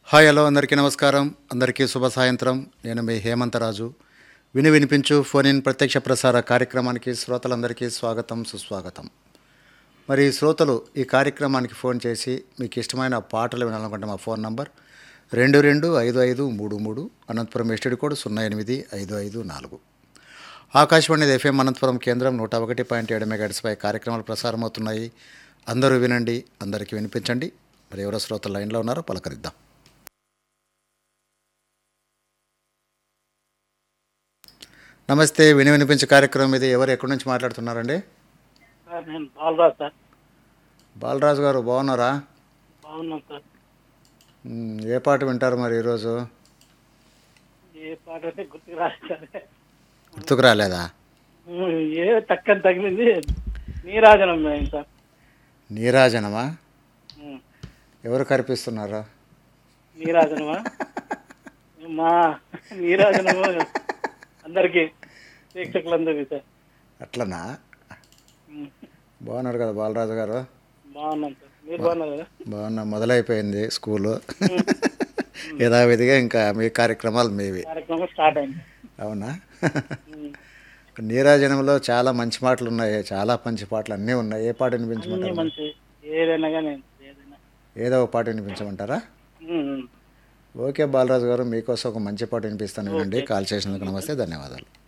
Hi hello అందరికీ నమస్కారం అందరికీ శుభ సాయంత్రం నేను మీ హేమంతరాజు విని వినిపించు ఫోన్ ఇన్ ప్రత్యక్ష ప్రసార కార్యక్రమానికి శ్రోతలందరికీ స్వాగతం సుస్వాగతం మరి శ్రోతలు ఈ కార్యక్రమానికి ఫోన్ చేసి మీకు ఇష్టమైన పాటలు వినాలనుకుంటే మా ఫోన్ నంబర్ రెండు రెండు ఐదు ఐదు మూడు మూడు అనంతపురం ఎస్టీడీ కోడ్ సున్నా ఎనిమిది ఐదు ఐదు నాలుగు ఆకాశవాణి ఎఫ్ఎం అనంతపురం కేంద్రం నూట ఒకటి పాయింట్ ఏడు మెగాట్స్పై కార్యక్రమాలు ప్రసారమవుతున్నాయి అందరూ వినండి అందరికీ వినిపించండి మరి ఎవరో శ్రోతలు లైన్లో ఉన్నారో పలకరిద్దాం నమస్తే విని వినిపించే కార్యక్రమం ఇది ఎవరు ఎక్కడి నుంచి మాట్లాడుతున్నారండి సార్ నేను బాలరాజ్ సార్ బాలరాజు గారు బాగున్నారా బాగున్నాం సార్ మ్, ఏ పాట వింటారు మరి ఈరోజు ఏ పాట అంటే గుర్తుకు రాలేదు సార్ గుర్తుకు రాలేదా ఉమ్, ఏ తక్కని తగిలింది నీరాజనం అయింది సార్ నీరాజనమా ఉమ్, ఎవరు కనిపిస్తున్నారు నీరాజనమా మా నీరాజనము అందరికీ ప్రేక్షకులందరికీ సార్ అట్లనా ఉమ్, బాగున్నారు కదా బాలరాజు గారు బాగున్నాం సార్ మీరు బాగున్నారు కదా బాగున్నా మొదలైపోయింది స్కూలు యథావిధిగా ఇంకా మీ కార్యక్రమాలు మీవి కార్యక్రమం స్టార్ట్ అయింది అవునా ఉమ్, నీరాజనంలో చాలా మంచి పాటలు ఉన్నాయి చాలా మంచి పాటలు అన్నీ ఉన్నాయి ఏ పాట అన్నీ వినిపించమంటారు మంచి ఏదైనా కానీ ఏదైనా ఏదో ఒక పాట వినిపించమంటారా ఉమ్, ఉమ్. ఓకే బాలరాజు గారు మీకోసం ఒక మంచి పాట వినిపిస్తాను వినండి కాల్ చేసినందుకు నమస్తే ధన్యవాదాలు